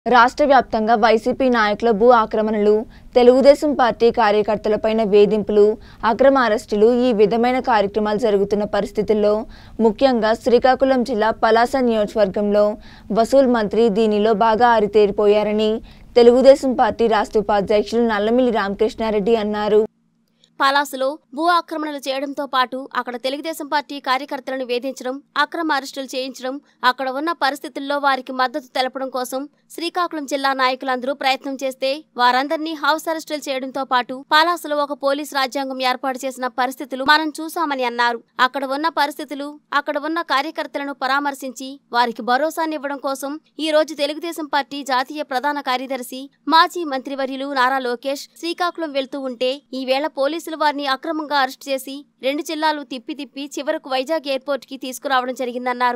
రాష్ట్ర వ్యాప్తంగా వైసీపీ నాయకుల భూ ఆక్రమణలు తెలుగుదేశం పార్టీ కార్యకర్తలపైన వేధింపులు అక్రమ అరెస్టులు ఈ విధమైన కార్యక్రమాలు జరుగుతున్న పరిస్థితుల్లో ముఖ్యంగా శ్రీకాకుళం జిల్లా పలాస నియోజకవర్గంలో వసూల్ మంత్రి దీనిలో బాగా ఆరితేరిపోయారని తెలుగుదేశం పార్టీ రాష్ట్ర ఉపాధ్యక్షులు నల్లమిల్లి రామకృష్ణారెడ్డి అన్నారు పలాసులో భూ ఆక్రమణలు చేయడంతో పాటు అక్కడ తెలుగుదేశం పార్టీ కార్యకర్తలను వేధించడం అక్రమ అరెస్టులు చేయించడం అక్కడ ఉన్న పరిస్థితుల్లో వారికి మద్దతు తెలపడం కోసం శ్రీకాకుళం జిల్లా నాయకులందరూ ప్రయత్నం చేస్తే వారందరినీ హౌస్ అరెస్టులు చేయడంతో పాటు పలాసులో ఒక పోలీస్ రాజ్యాంగం ఏర్పాటు చేసిన పరిస్థితులు మనం చూశామని అన్నారు అక్కడ ఉన్న పరిస్థితులు అక్కడ ఉన్న కార్యకర్తలను పరామర్శించి వారికి భరోసానివ్వడం కోసం ఈ రోజు తెలుగుదేశం పార్టీ జాతీయ ప్రధాన కార్యదర్శి మాజీ మంత్రివర్యులు నారా లోకేష్ శ్రీకాకుళం వెళ్తూ ఉంటే ఈ వేళ పోలీసులు వారిని అక్రమంగా అరెస్ట్ చేసి రెండు జిల్లాలు తిప్పి తిప్పి చివరకు వైజాగ్ ఎయిర్పోర్ట్ కి తీసుకురావడం జరిగిందన్నారు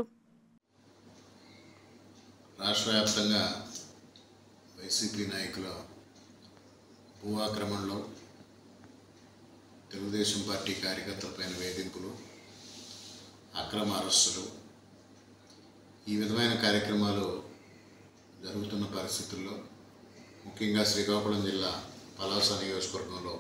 రాష్ట్ర వ్యాప్తంగా వైసీపీ నాయకుల భూ ఆక్రమణలో తెలుగుదేశం పార్టీ కార్యకర్తలపైన వేధింపులు అక్రమ అరెస్టులు ఈ విధమైన కార్యక్రమాలు జరుగుతున్న పరిస్థితుల్లో ముఖ్యంగా శ్రీకాకుళం జిల్లా పలాస నియోజకవర్గంలో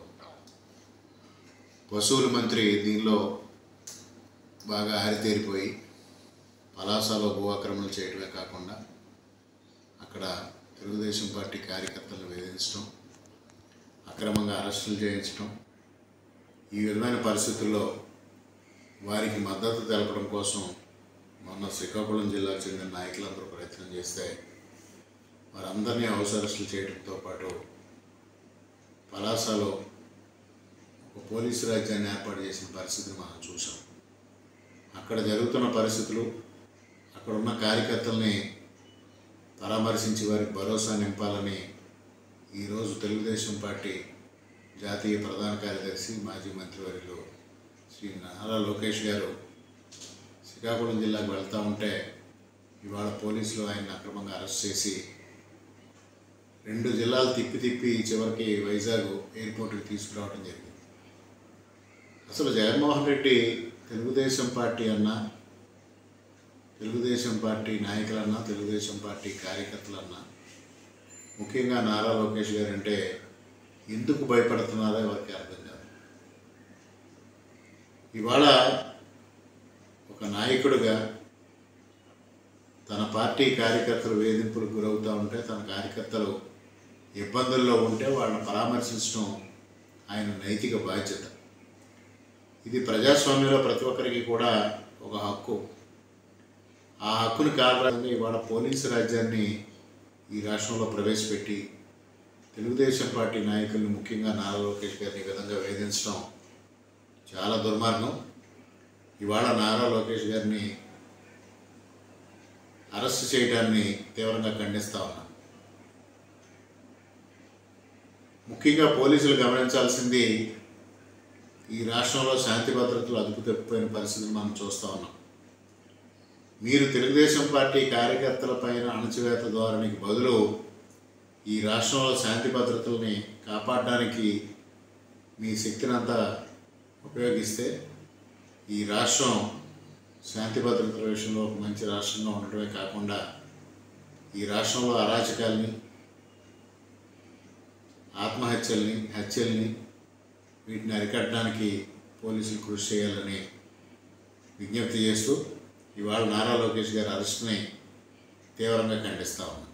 పశువుల మంత్రి దీనిలో బాగా ఆరితేరిపోయి పలాసలో భూ ఆక్రమణలు చేయడమే కాకుండా అక్కడ తెలుగుదేశం పార్టీ కార్యకర్తలను వేధించడం అక్రమంగా అరెస్టులు చేయించడం ఈ విధమైన పరిస్థితుల్లో వారికి మద్దతు తెలపడం కోసం మొన్న శ్రీకాకుళం జిల్లాకు చెందిన నాయకులందరూ ప్రయత్నం చేస్తే వారందరినీ హౌస్ అరెస్టులు చేయడంతో పాటు పలాసలో ఒక పోలీసు రాజ్యాన్ని ఏర్పాటు చేసిన పరిస్థితిని మనం చూసాం అక్కడ జరుగుతున్న పరిస్థితులు అక్కడ ఉన్న కార్యకర్తల్ని పరామర్శించి వారికి భరోసా నింపాలని ఈరోజు తెలుగుదేశం పార్టీ జాతీయ ప్రధాన కార్యదర్శి మాజీ మంత్రివర్యులు శ్రీ నారా లోకేష్ గారు శ్రీకాకుళం జిల్లాకు వెళ్తూ ఉంటే ఇవాళ పోలీసులు ఆయన అక్రమంగా అరెస్ట్ చేసి రెండు జిల్లాలు తిప్పి తిప్పి చివరికి వైజాగ్ ఎయిర్పోర్ట్కి తీసుకురావడం జరిగింది అసలు జగన్మోహన్ రెడ్డి తెలుగుదేశం పార్టీ అన్నా తెలుగుదేశం పార్టీ నాయకులన్నా తెలుగుదేశం పార్టీ కార్యకర్తలన్నా ముఖ్యంగా నారా లోకేష్ గారు అంటే ఎందుకు భయపడుతున్నారో ఎవరికి అర్థం కాదు ఇవాళ ఒక నాయకుడిగా తన పార్టీ కార్యకర్తలు వేధింపులకు గురవుతూ ఉంటే తన కార్యకర్తలు ఇబ్బందుల్లో ఉంటే వాళ్ళని పరామర్శించడం ఆయన నైతిక బాధ్యత ఇది ప్రజాస్వామ్యంలో ప్రతి ఒక్కరికి కూడా ఒక హక్కు ఆ హక్కుని కారణంగా ఇవాళ పోలీసు రాజ్యాన్ని ఈ రాష్ట్రంలో ప్రవేశపెట్టి తెలుగుదేశం పార్టీ నాయకుల్ని ముఖ్యంగా నారా లోకేష్ గారిని ఈ విధంగా వేధించడం చాలా దుర్మార్గం ఇవాళ నారా లోకేష్ గారిని అరెస్ట్ చేయడాన్ని తీవ్రంగా ఖండిస్తా ఉన్నాం ముఖ్యంగా పోలీసులు గమనించాల్సింది ఈ రాష్ట్రంలో శాంతి భద్రతలు అదుపు తప్పిపోయిన పరిస్థితిని మనం చూస్తూ ఉన్నాం మీరు తెలుగుదేశం పార్టీ కార్యకర్తల పైన అణచివేత ధోరణికి బదులు ఈ రాష్ట్రంలో శాంతి భద్రతల్ని కాపాడడానికి మీ శక్తినంతా ఉపయోగిస్తే ఈ రాష్ట్రం శాంతి భద్రతల విషయంలో ఒక మంచి రాష్ట్రంగా ఉండటమే కాకుండా ఈ రాష్ట్రంలో అరాచకాల్ని ఆత్మహత్యల్ని హత్యల్ని వీటిని అరికట్టడానికి పోలీసులు కృషి చేయాలని విజ్ఞప్తి చేస్తూ ఇవాళ నారా లోకేష్ గారి అరెస్ట్ని తీవ్రంగా ఖండిస్తా ఉన్నాం